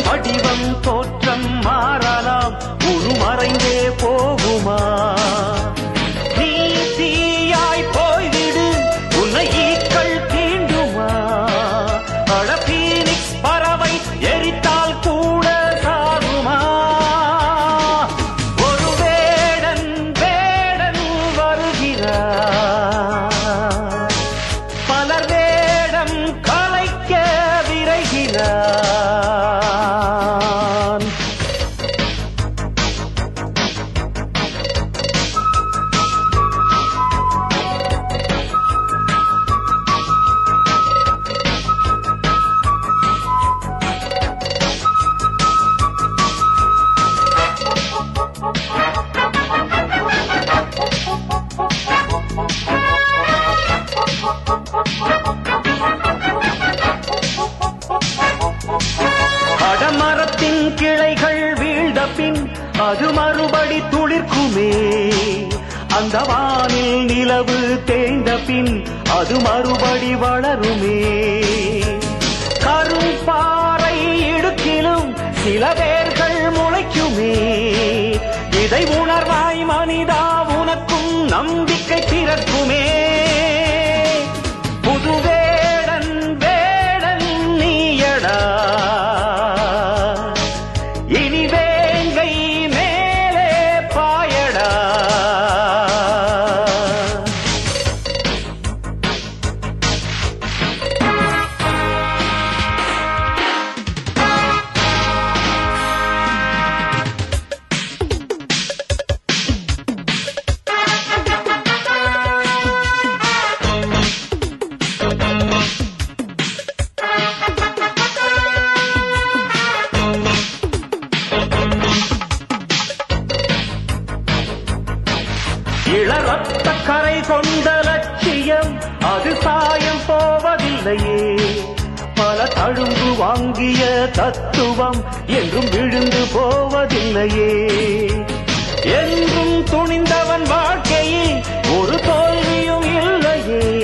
வடிவம் தோற்றம் மாறலாம் உருமறைந்தே போகுமா நீ தீயாய் போய்விடு உன்னை ஈக்கள் தீண்டுமா அழ பீனிக்ஸ் பறவை எரித்தால் கூட சாகுமா ஒரு வேடன் வேடன் வருகிறார் பலர் வேடம் கலைக்க விரைகிறான் அடமரத்தின் கிளைகள் வீழ்ந்த பின் அது மறுபடி துளிர்க்குமே அந்த வானில் நிலவு தேய்ந்த பின் அது மறுபடி வளருமே கரும்பாறை இடுக்கிலும் சில வேர்கள் முளைக்குமே இதை உணர்வாய் மனிதா உனக்கும் நம்பிக்கை பிறக்குமே புது வேடன் வேடன் நீயடா இனி வேங்கை மேலே பாயடா இளரத்த கரை கொண்ட லட்சியம் அது சாயம் போவதில்லையே பல தழும்பு வாங்கிய தத்துவம் என்றும் விழுந்து போவதில்லையே என்றும் துணிந்தவன் வாழ்க்கையில் ஒரு தோல்வியும் இல்லையே